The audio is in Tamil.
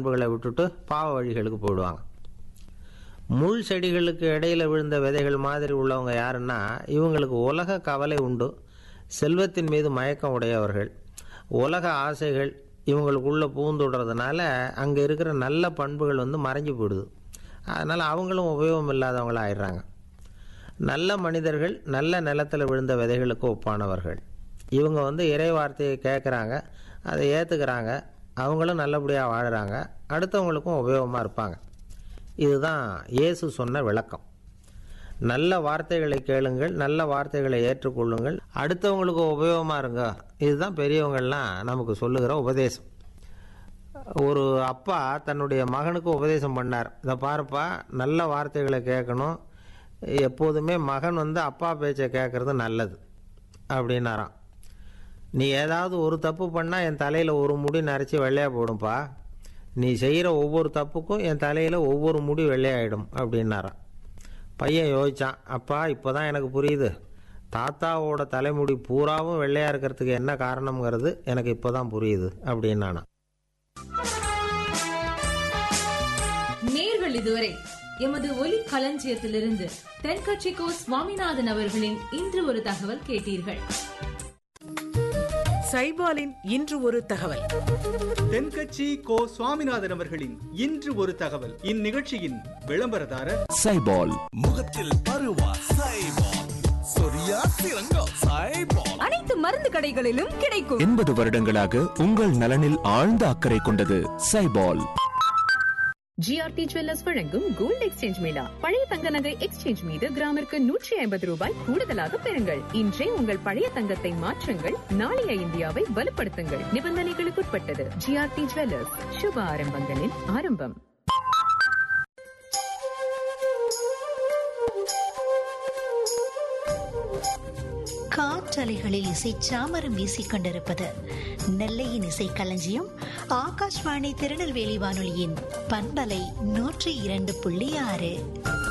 பண்புகளை விட்டுட்டு பாவ வழிகளுக்கு போயிடுவாங்க முள் செடிகளுக்கு இடையில விழுந்த விதைகள் மாதிரி உள்ளவங்க யாருன்னா இவங்களுக்கு உலக கவலை உண்டு செல்வத்தின் மீது மயக்கம் உடையவர்கள் உலக ஆசைகள் இவங்களுக்குள்ளே பூந்துடுறதுனால அங்கே இருக்கிற நல்ல பண்புகள் வந்து மறைஞ்சு போயிடுது அதனால் அவங்களும் உபயோகம் இல்லாதவங்களா ஆயிடுறாங்க நல்ல மனிதர்கள் நல்ல நிலத்தில் விழுந்த விதைகளுக்கு ஒப்பானவர்கள் இவங்க வந்து இறை வார்த்தையை கேட்குறாங்க அதை ஏற்றுக்கிறாங்க அவங்களும் நல்லபடியாக வாழுறாங்க அடுத்தவங்களுக்கும் உபயோகமாக இருப்பாங்க இதுதான் இயேசு சொன்ன விளக்கம் நல்ல வார்த்தைகளை கேளுங்கள் நல்ல வார்த்தைகளை ஏற்றுக்கொள்ளுங்கள் அடுத்தவங்களுக்கு உபயோகமாக இருங்க இதுதான் பெரியவங்கள்லாம் நமக்கு சொல்லுகிற உபதேசம் ஒரு அப்பா தன்னுடைய மகனுக்கு உபதேசம் பண்ணார் இதை பாருப்பா நல்ல வார்த்தைகளை கேட்கணும் எப்போதுமே மகன் வந்து அப்பா பேச்சை கேட்குறது நல்லது அப்படின்னாராம் நீ ஏதாவது ஒரு தப்பு பண்ணால் என் தலையில் ஒரு முடி நரைச்சி வெள்ளையாக போடும்பா நீ செய்கிற ஒவ்வொரு தப்புக்கும் என் தலையில் ஒவ்வொரு முடி வெள்ளையாயிடும் அப்படின்னாராம் பையன் யோசிச்சான் அப்பா இப்போ தான் எனக்கு புரியுது தாத்தாவோட தலைமுடி பூராவும் வெள்ளையாக இருக்கிறதுக்கு என்ன காரணம்ங்கிறது எனக்கு இப்போ தான் புரியுது அப்படின்னானா நேர்கள் இதுவரை எமது ஒலி களஞ்சியத்திலிருந்து தென்கட்சிக்கோ சுவாமிநாதன் அவர்களின் இன்று ஒரு தகவல் கேட்டீர்கள் சைபாலின் இன்று ஒரு தகவல் தென்கட்சி கோ சுவாமிநாதன் அவர்களின் இன்று ஒரு தகவல் இந்நிகழ்ச்சியின் விளம்பரதாரர் சைபால் முகத்தில் பருவா சைபால் சொரியா சிறங்கோ சைபால் அனைத்து மருந்து கடைகளிலும் கிடைக்கும் எண்பது வருடங்களாக உங்கள் நலனில் ஆழ்ந்த அக்கறை கொண்டது சைபால் ஜிஆர்டி ஜுவல்லர்ஸ் வழங்கும் கோல்ட் எக்ஸ்சேஞ்ச் மேளா பழைய தங்க நகை எக்ஸ்சேஞ்ச் மீது கிராமிற்கு நூற்றி ஐம்பது ரூபாய் கூடுதலாக பெறுங்கள் இன்றே உங்கள் பழைய தங்கத்தை மாற்றுங்கள் நாளைய இந்தியாவை வலுப்படுத்துங்கள் நிபந்தனைகளுக்குட்பட்டது ஜிஆர்டி ஜுவல்லர்ஸ் சுப ஆரம்பங்களின் ஆரம்பம் காற்றலைகளில் இசை சாமரம் வீசிக் கொண்டிருப்பது நெல்லையின் இசை களஞ்சியம் ஆகாஷ்வாணி திருநெல்வேலி வானொலியின் பண்பலை நூற்றி இரண்டு புள்ளி ஆறு